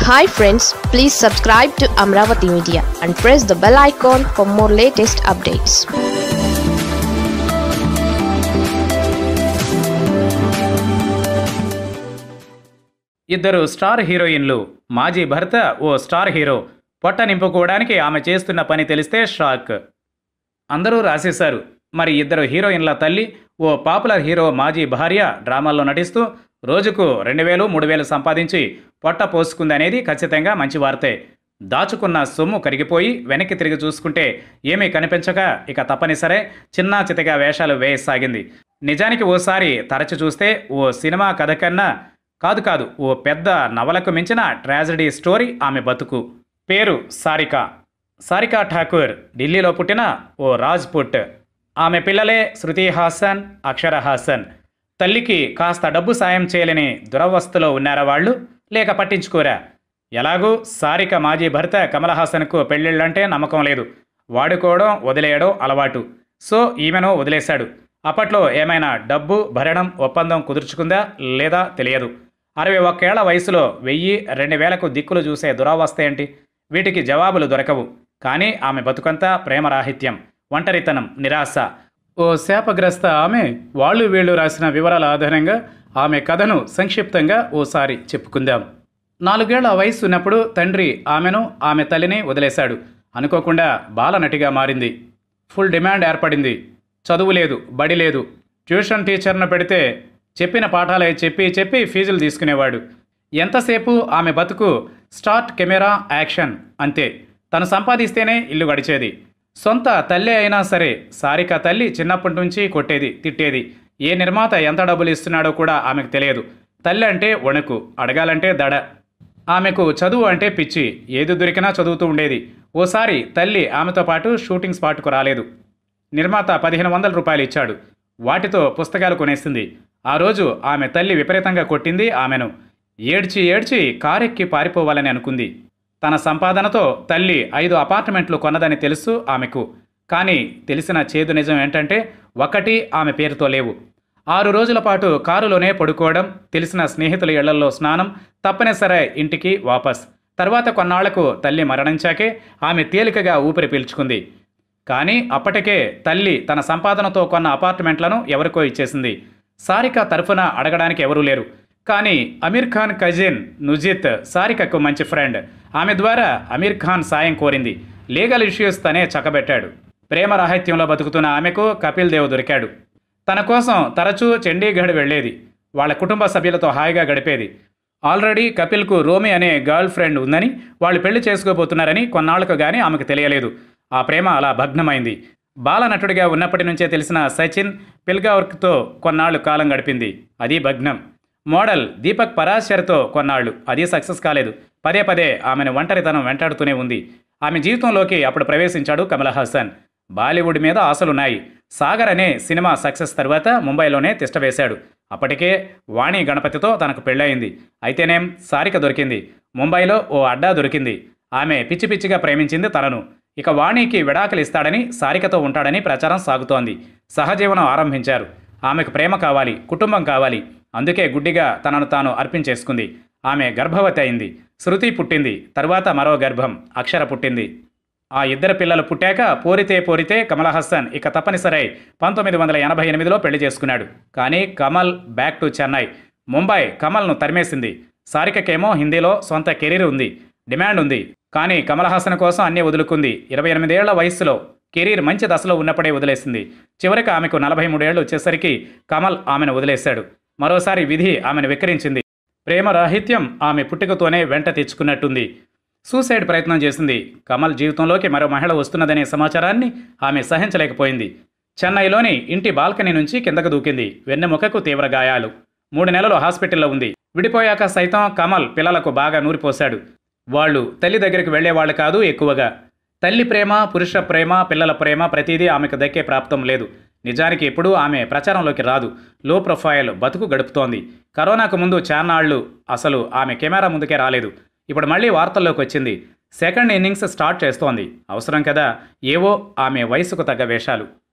hi friends please subscribe to Amaravati media and press the bell icon for more latest updates ఇద్దరు star హీరోయిన్లు మాజీ భర్త ఓ star hero పొట్ట నింపుకోవడానికి ఆమె చేస్తున్న పని తెలిస్తే షాక్ అందరూ రాసేశారు మరి ఇద్దరు హీరోయిన్ల తల్లి ఓ పాపులర్ హీరో మాజీ భార్య డ్రామాల్లో నటిస్తూ రోజుకు రెండు వేలు మూడు వేలు సంపాదించి పొట్ట పోసుకుందనేది ఖచ్చితంగా మంచి వార్తే దాచుకున్న సొమ్ము కరిగిపోయి వెనక్కి తిరిగి చూసుకుంటే ఏమీ కనిపించక ఇక తప్పనిసరే చిన్నా చితగా వేషాలు వేయసాగింది నిజానికి ఓసారి తరచి చూస్తే ఓ సినిమా కథ కన్నా కాదు కాదు ఓ పెద్ద నవలకు మించిన ట్రాజడీ స్టోరీ ఆమె బతుకు పేరు సారిక సారికా ఠాకూర్ ఢిల్లీలో పుట్టిన ఓ రాజ్పుట్ ఆమె పిల్లలే శృతి హాసన్ అక్షర హాసన్ తల్లికి కాస్త డబ్బు సాయం చేయలేని దురవస్థలో ఉన్నారా వాళ్ళు లేక పట్టించుకోరా ఎలాగూ సారిక మాజీ భర్త కమల్ హాసన్కు పెళ్ళిళ్ళంటే నమ్మకం లేదు వాడుకోవడం వదిలేయడం అలవాటు సో ఈమెను వదిలేశాడు అప్పట్లో ఏమైనా డబ్బు భరణం ఒప్పందం కుదుర్చుకుందా లేదా తెలియదు అరవై ఒక్కేళ్ల వయసులో వెయ్యి రెండు వేలకు దిక్కులు చూసే దురావస్థ ఏంటి వీటికి జవాబులు దొరకవు కానీ ఆమె బతుకంతా ప్రేమరాహిత్యం ఒంటరితనం నిరాశ ఓ శాపగ్రస్త ఆమె వాళ్ళు వీళ్ళు రాసిన వివరాల ఆధారంగా ఆమె కథను సంక్షిప్తంగా ఓసారి చెప్పుకుందాం నాలుగేళ్ల వయసు ఉన్నప్పుడు తండ్రి ఆమెను ఆమె తల్లిని వదిలేశాడు అనుకోకుండా బాలనటిగా మారింది ఫుల్ డిమాండ్ ఏర్పడింది చదువు లేదు బడి లేదు ట్యూషన్ టీచర్ను పెడితే చెప్పిన పాఠాలే చెప్పి చెప్పి ఫీజులు తీసుకునేవాడు ఎంతసేపు ఆమె బతుకు స్టార్ట్ కెమెరా యాక్షన్ అంతే తను సంపాదిస్తేనే ఇల్లు గడిచేది సొంత తల్లి అయినా సరే సారిక తల్లి చిన్నప్పటి నుంచి కొట్టేది తిట్టేది ఏ నిర్మాత ఎంత డబ్బులు ఇస్తున్నాడో కూడా ఆమెకు తెలియదు తల్లి అంటే వణుకు అడగాలంటే దడ ఆమెకు చదువు అంటే పిచ్చి ఏది దొరికినా చదువుతూ ఉండేది ఓసారి తల్లి ఆమెతో పాటు షూటింగ్ స్పాట్కు రాలేదు నిర్మాత పదిహేను వందల రూపాయలు ఇచ్చాడు వాటితో పుస్తకాలు కొనేసింది ఆ రోజు ఆమె తల్లి విపరీతంగా కొట్టింది ఆమెను ఏడ్చి ఏడ్చి కారెక్కి పారిపోవాలని అనుకుంది తన సంపాదనతో తల్లి ఐదు అపార్ట్మెంట్లు కొన్నదని తెలుసు ఆమెకు కానీ తెలిసిన చేదు నిజం ఏంటంటే ఒకటి ఆమె పేరుతో లేవు ఆరు రోజుల పాటు కారులోనే పడుకోవడం తెలిసిన స్నేహితుల ఇళ్లలో స్నానం తప్పనిసరి ఇంటికి వాపస్ తర్వాత కొన్నాళ్లకు తల్లి మరణించాకే ఆమె తేలికగా ఊపిరి పీల్చుకుంది కానీ అప్పటికే తల్లి తన సంపాదనతో కొన్న అపార్ట్మెంట్లను ఎవరికో ఇచ్చేసింది సారిక తరఫున అడగడానికి ఎవరూ లేరు కానీ అమీర్ ఖాన్ కజిన్ నుజిత్ సారికకు మంచి ఫ్రెండ్ ఆమె ద్వారా అమీర్ ఖాన్ సాయం కోరింది లీగల్ ఇష్యూస్ తనే చక్కబెట్టాడు ప్రేమ రాహిత్యంలో బతుకుతున్న ఆమెకు కపిల్ దేవ్ దొరికాడు తన కోసం తరచూ చండీగఢ్ వెళ్ళేది వాళ్ళ కుటుంబ సభ్యులతో హాయిగా గడిపేది ఆల్రెడీ కపిల్కు రోమి అనే గర్ల్ ఫ్రెండ్ ఉందని వాళ్ళు పెళ్లి చేసుకోబోతున్నారని కొన్నాళ్లకు గానీ ఆమెకు తెలియలేదు ఆ ప్రేమ అలా భగ్నమైంది బాలనటుడిగా ఉన్నప్పటి నుంచే తెలిసిన సచిన్ పిల్గావర్క్తో కొన్నాళ్లు కాలం గడిపింది అది భగ్నం మోడల్ దీపక్ పరాశర్తో కొన్నాళ్ళు అది సక్సెస్ కాలేదు పదే పదే ఆమెను ఒంటరితనం వెంటాడుతూనే ఉంది ఆమె జీవితంలోకి అప్పుడు ప్రవేశించాడు కమల్ హాసన్ బాలీవుడ్ మీద ఆశలున్నాయి సాగర్ అనే సినిమా సక్సెస్ తర్వాత ముంబైలోనే తిష్టవేశాడు అప్పటికే వాణి గణపతితో తనకు పెళ్ళయింది అయితేనేం సారిక దొరికింది ముంబైలో ఓ అడ్డా దొరికింది ఆమె పిచ్చి పిచ్చిగా ప్రేమించింది తనను ఇక వాణికి విడాకులు ఇస్తాడని సారికతో ఉంటాడని ప్రచారం సాగుతోంది సహజీవనం ఆరంభించారు ఆమెకు ప్రేమ కావాలి కుటుంబం కావాలి అందుకే గుడ్డిగా తనను తాను అర్పించేసుకుంది ఆమె గర్భవతి అయింది శృతి పుట్టింది తరువాత మరో గర్భం అక్షర పుట్టింది ఆ ఇద్దరు పిల్లలు పుట్టాక పోరితే పోరితే కమల్ హాసన్ ఇక తప్పనిసరై పంతొమ్మిది వందల ఎనభై ఎనిమిదిలో పెళ్లి చేసుకున్నాడు కానీ కమల్ బ్యాక్ టు చెన్నై ముంబై కమల్ను తరిమేసింది సారికకేమో హిందీలో సొంత కెరీర్ ఉంది డిమాండ్ ఉంది కానీ కమల్ హాసన్ కోసం అన్నీ వదులుకుంది ఇరవై ఎనిమిదేళ్ల వయస్సులో కెరీర్ మంచి దశలో ఉన్నప్పుడే వదిలేసింది చివరికి ఆమెకు నలభై మూడేళ్లు వచ్చేసరికి కమల్ ఆమెను వదిలేశాడు మరోసారి విధి ఆమెను విక్రించింది ప్రేమ రాహిత్యం ఆమె పుట్టుకతోనే వెంట తెచ్చుకున్నట్టుంది సూసైడ్ ప్రయత్నం చేసింది కమల్ జీవితంలోకి మరో మహిళ వస్తున్నదనే సమాచారాన్ని ఆమె సహించలేకపోయింది చెన్నైలోని ఇంటి బాల్కనీ నుంచి కిందకు దూకింది వెన్నెముకకు తీవ్ర గాయాలు మూడు నెలలు హాస్పిటల్లో ఉంది విడిపోయాక సైతం కమల్ పిల్లలకు బాగా నూరిపోశాడు వాళ్ళు తల్లి దగ్గరికి వెళ్లేవాళ్ళు కాదు ఎక్కువగా తల్లి ప్రేమ పురుష ప్రేమ పిల్లల ప్రేమ ప్రతిదీ ఆమెకు దక్కే ప్రాప్తం లేదు నిజానికి ఎప్పుడూ ఆమె ప్రచారంలోకి రాదు లో ప్రొఫైల్ బతుకు గడుపుతోంది కరోనాకు ముందు చాన్నాళ్లు అసలు ఆమె కెమెరా ముందుకే రాలేదు ఇప్పుడు మళ్ళీ వార్తల్లోకి వచ్చింది సెకండ్ ఇన్నింగ్స్ స్టార్ట్ చేస్తోంది అవసరం కదా ఏవో ఆమె వయసుకు తగ్గ వేషాలు